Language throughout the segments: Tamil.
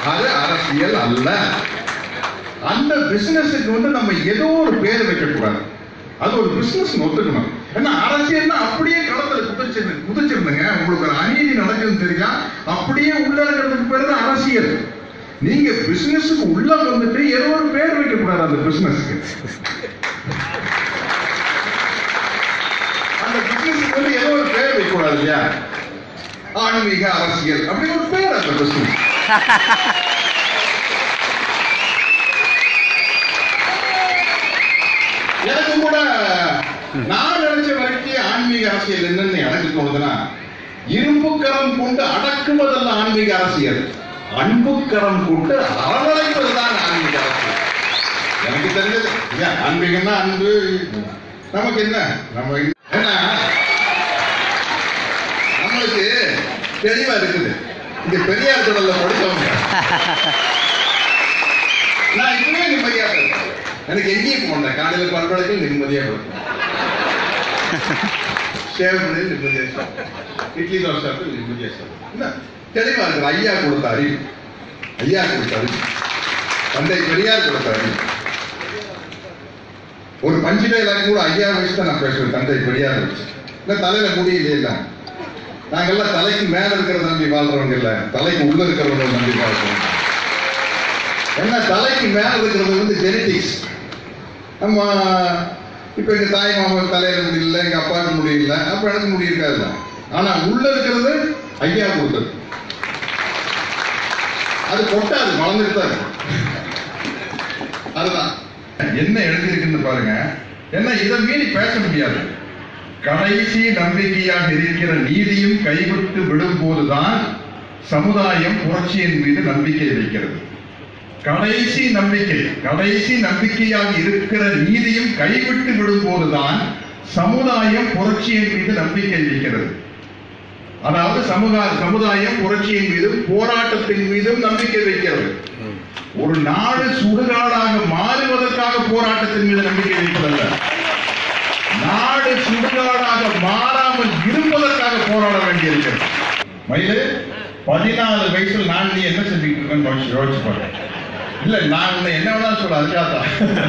அது அரசியல் அல்ல அந்த பிசினஸுக்கு வந்து நம்ம ஏதோ ஒரு பேர் வைக்கக்கூடாது அது ஒரு பிசினஸ் ஒத்துக்கணும் ஏன்னா அரசியல்னா அப்படியே களத்துல குதிச்சிரு குதிச்சிருந்துங்க உங்களுக்கு ஒரு அநீதி நடக்குதுன்னு தெரிஞ்சா அப்படியே உள்ள இருக்கிறதுக்கு பேர் தான் அரசியல் நீங்க பிசினஸுக்கு உள்ள வந்துட்டு ஏதோ ஒரு பேர் வைக்க கூடாது அந்த பிசினஸ்க்கு அந்த பிசினஸுக்கு வந்து ஏதோ ஒரு பேர் வைக்க கூடாது இல்லையா ஆன்மீக அரசியல் அப்படின்னு ஒரு பேர் அந்த பிசினஸ் எனக்கு கூட நான் நினைச்ச வரைக்கும் ஆன்மீக அரசியல் என்னன்னு எனக்கு தோணுதுன்னா இரும்புக்கரம் கொண்டு அடக்குவதல்ல ஆன்மீக அரசியல் அன்புக்கரம் கொண்டு அரவணைப்பதுதான் ஆன்மீக அரசியல் எனக்கு தெரிஞ்சது ஏன் ஆன்மீகம்னா அன்பு நமக்கு என்ன நம்ம இங்க- ஏன்னா நம்மளுக்கு தெளிவா இருக்குது இந்த பெரியார் கடல்ல படிச்சவங்க நான் இப்பவே நிம்மதியா இருக்கேன் எனக்கு எங்கேயும் போனேன் காலையில பல்பழக்கம் நிம்மதியா இருக்கும் ஷேவ் பண்ணி நிம்மதியா சாப்பிட்டேன் இட்லி தோசை சாப்பிட்டு நிம்மதியா சாப்பிட்டேன் என்ன தெளிவா இருக்கு ஐயா கொடுத்த அறிவு ஐயா கொடுத்த அறிவு தந்தை பெரியார் கொடுத்த அறிவு ஒரு பஞ்சு டைலாக் கூட ஐயா வச்சு தான் நான் பேசுவேன் தந்தை பெரியார் வச்சு இல்ல தலையில முடியலையே இல்ல நாங்கெல்லாம் தலைக்கு மேல இருக்கிறத நம்பி வாழ்றவங்க இல்ல தலைக்கு உள்ள இருக்கிறவங்க நம்பி வாழ்றோம் ஏன்னா தலைக்கு மேல இருக்கிறது வந்து ஜெனடிக்ஸ் நம்ம இப்ப எங்க தாய் மாமா தலையில முடியல எங்க அப்பாவுக்கு முடியல அப்ப எனக்கு முடியிருக்காது ஆனா உள்ள இருக்கிறது ஐயா கொடுத்தது அது கொட்டாது வளர்ந்துட்டு தான் இருக்கும் அதுதான் என்ன எழுதியிருக்குன்னு பாருங்க என்ன இதை மீறி பேச முடியாது கடைசி நம்பிக்கையாக இருக்கிற நீதியும் கைவிட்டு விடும் போதுதான் சமுதாயம் புரட்சியின் மீது நம்பிக்கை வைக்கிறது கடைசி நம்பிக்கை கடைசி நம்பிக்கையாக இருக்கிற நீதியும் கைவிட்டு விடும் போதுதான் சமுதாயம் புரட்சியின் மீது நம்பிக்கை வைக்கிறது அதாவது சமுதாய சமுதாயம் புரட்சியின் மீதும் போராட்டத்தின் மீதும் நம்பிக்கை வைக்கிறது ஒரு நாடு சுடுகாடாக மாறுவதற்காக போராட்டத்தின் மீது நம்பிக்கை வைப்பதல்ல நாடு சுடுகாடாக மாறாமல் இருப்பதற்காக போராட வேண்டியிருக்கிறது மயிலு பதினாலு வயசுல நான் நீ என்ன செஞ்சுக்கிட்டு இருக்கேன்னு யோசிச்சு யோசிச்சு பாரு இல்ல நான் உன்னை என்ன வேணாலும் சொல்ல அதுக்காக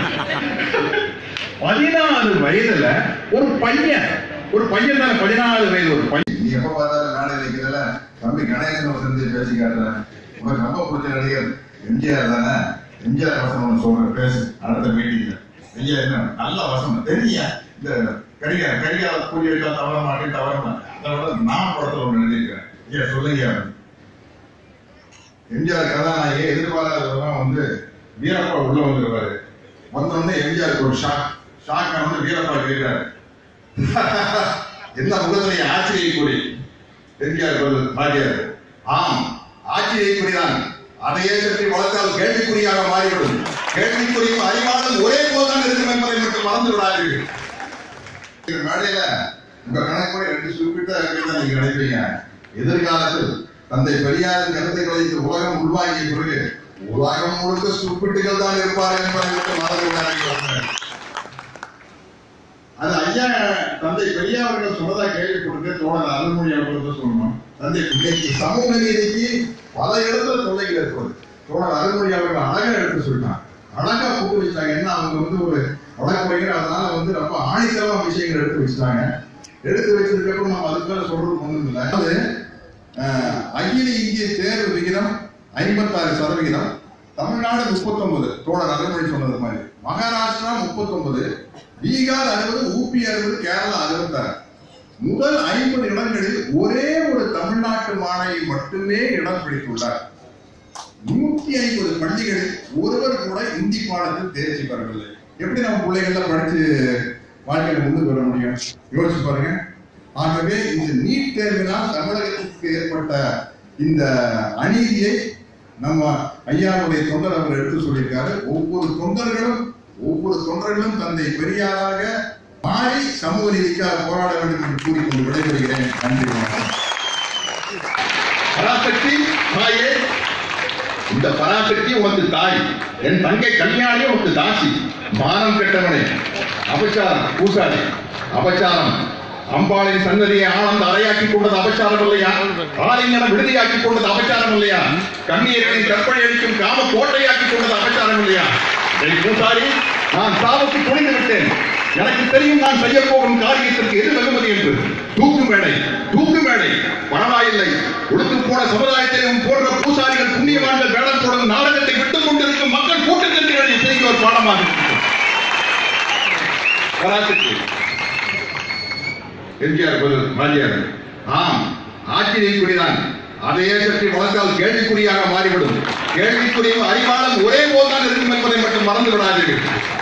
பதினாலு வயதுல ஒரு பையன் ஒரு பையன் தானே பதினாலு வயது ஒரு பையன் நீ எப்ப பார்த்தாலும் மேடை வைக்கிறதுல தம்பி கணேசன் ஒரு செஞ்சு பேசி காட்டுறேன் உனக்கு ரொம்ப பிடிச்ச நடிகர் எம்ஜிஆர் தானே எம்ஜிஆர் வசனம் ஒன்று சொல்றேன் பேசு அடுத்த மீட்டிங்ல ஐயா என்ன நல்ல வசனம் தெரியா இந்த கடிகா கடிகால கூலி வைக்க தவற மாட்டேன் தவற மாட்டேன் அதோட நான் படத்துல ஒன்று எழுதியிருக்கிறேன் ஐயா சொல்லுங்க எம்ஜிஆர் கதாநாயகி எதிர்பாராதவங்க வந்து வீரப்பா உள்ள வந்துருவாரு வந்தோடனே எம்ஜிஆருக்கு ஒரு ஷாக் ஷாக் வந்து வீரப்பா கேட்கிறாரு என்ன முகத்திலே ஆச்சரியக்குறி எம்ஜிஆர் பதில் பாடியார் ஆம் ஆச்சரியக்குறிதான் அதையே சற்றி வளர்த்தால் கேள்விக்குறியாக மாறிவிடும் கேள்விக்குறியும் அறிவாலும் ஒரே போல்தான் இருக்கும் என்பதை மட்டும் மறந்து விடாதீர்கள் இந்த மேடையில உங்க கணக்கு ரெண்டு சுப்பிட்டா இருக்கிறதா நீங்க நினைப்பீங்க எதிர்காலத்தில் தந்தை பெரியாரின் கருத்தை கழித்து உலகம் உள்வாங்கிய பிறகு உலகம் முழுக்க சுப்பிட்டுகள் தான் இருப்பார் என்பதை மட்டும் மறந்து விடாதீர்கள் அது ஐயா தந்தை பெரியார் அவர்கள் சொன்னதா கேள்விப்பட்டு தோழர் அருள்மொழி அவர்கள் சொல்லணும் தந்தை இன்னைக்கு சமூக நீதிக்கு பல இடத்துல தொல்லைகள் இருக்கிறது தோழர் அருள்மொழி அவர்கள் அழகா எடுத்து சொல்லிட்டாங்க அழகா கூட்டு வச்சாங்க என்ன அவங்க வந்து ஒரு வழக்கறிஞர் அதனால வந்து ரொம்ப ஆணித்தரமா விஷயங்கள் எடுத்து வச்சுட்டாங்க எடுத்து வச்சதுக்கு அப்புறம் நம்ம அதுக்கு மேல சொல்றது ஒண்ணும் இல்லை அதாவது அஹ், அகில இந்திய தேர்வு விகிதம் ஐம்பத்தாறு சதவிகிதம் தமிழ்நாடு முப்பத்தொன்பது தோழர் அருள்மொழி சொன்னது மாதிரி மகாராஷ்டிரா முப்பத்தொன்பது பீகார் அறுபது ஊபி அறுபது கேரளா அறுபத்தாறு முதல் ஐம்பது இடங்களில் ஒரே ஒரு தமிழ்நாட்டு மாணவி மட்டுமே இடம் பிடித்துள்ளார் நூத்தி ஐம்பது பள்ளிகளில் ஒருவர் கூட இந்தி பாடத்தில் தேர்ச்சி பெறவில்லை எப்படி நம்ம பிள்ளைகள்லாம் படிச்சு வாழ்க்கையில முன்னுக்கு வர முடியும் யோசிச்சு பாருங்க ஆகவே இந்த நீட் தேர்வினால் தமிழகத்துக்கு ஏற்பட்ட இந்த அநீதியை நம்ம ஐயாவுடைய தொண்டர் அவர் எடுத்து சொல்லியிருக்காரு ஒவ்வொரு தொண்டர்களும் ஒவ்வொரு தொண்டர்களும் தந்தை பெரியாராக மாறி சமூக நீதிக்காக போராட வேண்டும் என்று கூறிக்கொண்டு விடைபெறுகிறேன் நன்றி வணக்கம் பராசக்தி தாயே இந்த பராசக்தி உனக்கு தாய் என் தங்கை கல்யாணி உனக்கு தாசி மானம் கெட்டவனே அபச்சாரம் பூசாரி அபச்சாரம் அம்பாளின் சன்னதியை ஆனந்த அறையாக்கி கொண்டது அபச்சாரம் இல்லையா ஆலிங்கன விடுதியாக்கி கொண்டது அபச்சாரம் இல்லையா கண்ணீரின் கற்பனை அளிக்கும் காம கோட்டையாக்கி கொண்டது அபச்சாரம் இல்லையா என் பூசாரி நான் சாவுக்கு துணிந்து விட்டேன் எனக்கு தெரியும் நான் செய்ய போகும் காரியத்திற்கு எது வெகுமதி என்று தூக்கு மேடை தூக்கு மேடை பணமா இல்லை உடுத்து போன சமுதாயத்திலும் போன்ற பூசாரிகள் புண்ணியவான்கள் வேடம் போடும் நாடகத்தை விட்டுக் கொண்டிருக்கும் மக்கள் கூட்டத்திற்கு எழுதிய செய்தி ஒரு பாடமாக இருக்கிறது. வராத்துக்கு எம்ஜிஆர் பதில் மாறியார் ஆம் ஆச்சரியக்குறிதான் அதையே சற்றி வளர்த்தால் கேள்விக்குறியாக மாறிவிடும் கேள்விக்குறியும் அறிவாளம் ஒரே போல்தான் இருக்கும் என்பதை மட்டும் மறந்து விடாதீர்கள்